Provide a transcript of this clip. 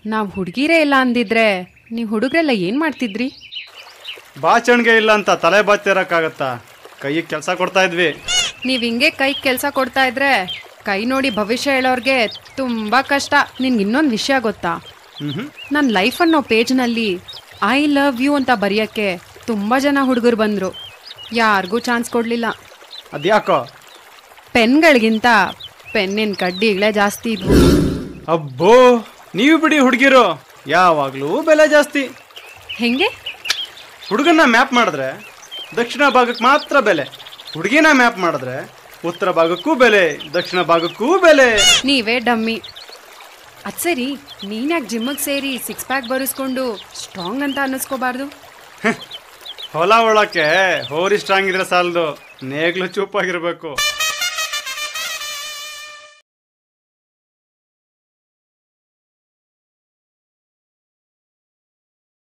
ನಾವು ಹುಡುಗಿರೇ ಇಲ್ಲ ಅಂದಿದ್ರೆ ನೀವು ಹುಡುಗರೆಲ್ಲ ಏನು ಮಾಡ್ತಿದ್ರಿ ಬಾಚಣಿಗೆ ಇಲ್ಲ ಅಂತ ತಲೆ ಬಾಚಿರಕ್ಕಾಗತ್ತಾ ಕೈಗೆ ಕೆಲಸ ಕೊಡ್ತಾ ಇದ್ವಿ ನೀವು ಹಿಂಗೆ ಕೈ ಕೆಲಸ ಕೊಡ್ತಾ ಇದ್ರೆ ಕೈ ನೋಡಿ ಭವಿಷ್ಯ ಹೇಳೋರ್ಗೆ ತುಂಬ ಕಷ್ಟ ನಿನ್ಗೆ ಇನ್ನೊಂದು ವಿಷಯ ಗೊತ್ತಾ ಹ್ಮ್ ನನ್ನ ಲೈಫ್ ಅನ್ನೋ ಪೇಜ್ನಲ್ಲಿ ಐ ಲವ್ ಯು ಅಂತ ಬರೆಯೋಕ್ಕೆ ತುಂಬ ಜನ ಹುಡುಗರು ಬಂದರು ಯಾರಿಗೂ ಚಾನ್ಸ್ ಕೊಡಲಿಲ್ಲ ಅದ್ಯಾಕೋ ಪೆನ್ಗಳಿಗಿಂತ ಪೆನ್ನಿನ ಕಡ್ಡಿಗಳೇ ಜಾಸ್ತಿ ಇದ್ವು ಅಬ್ಬೋ ನೀವು ಬಿಡಿ ಹುಡುಗಿರು ಯಾವಾಗಲೂ ಬೆಲೆ ಜಾಸ್ತಿ ಹೆಂಗೆ ಹುಡುಗನ್ನ ಮ್ಯಾಪ್ ಮಾಡಿದ್ರೆ ದಕ್ಷಿಣ ಭಾಗಕ್ಕೆ ಮಾತ್ರ ಬೆಲೆ ಹುಡುಗಿನ ಮ್ಯಾಪ್ ಮಾಡಿದ್ರೆ ಉತ್ತರ ಭಾಗಕ್ಕೂ ಬೆಲೆ ದಕ್ಷಿಣ ಭಾಗಕ್ಕೂ ಬೆಲೆ ನೀವೇ ಡಮ್ಮಿ ಅದು ಸರಿ ನೀನ್ಯಾಕೆ ಜಿಮ್ಮಿಗೆ ಸೇರಿ ಸಿಕ್ಸ್ ಪ್ಯಾಕ್ ಬರೆಸ್ಕೊಂಡು ಸ್ಟ್ರಾಂಗ್ ಅಂತ ಅನ್ನಿಸ್ಕೋಬಾರ್ದು ಹೊಲ ಒಳಕ್ಕೆ ಹೋರಿ ಸ್ಟ್ರಾಂಗ್ ಇದ್ರೆ ಸಾಲದು ನೇಗ್ಲು ಚೂಪಾಗಿರ್ಬೇಕು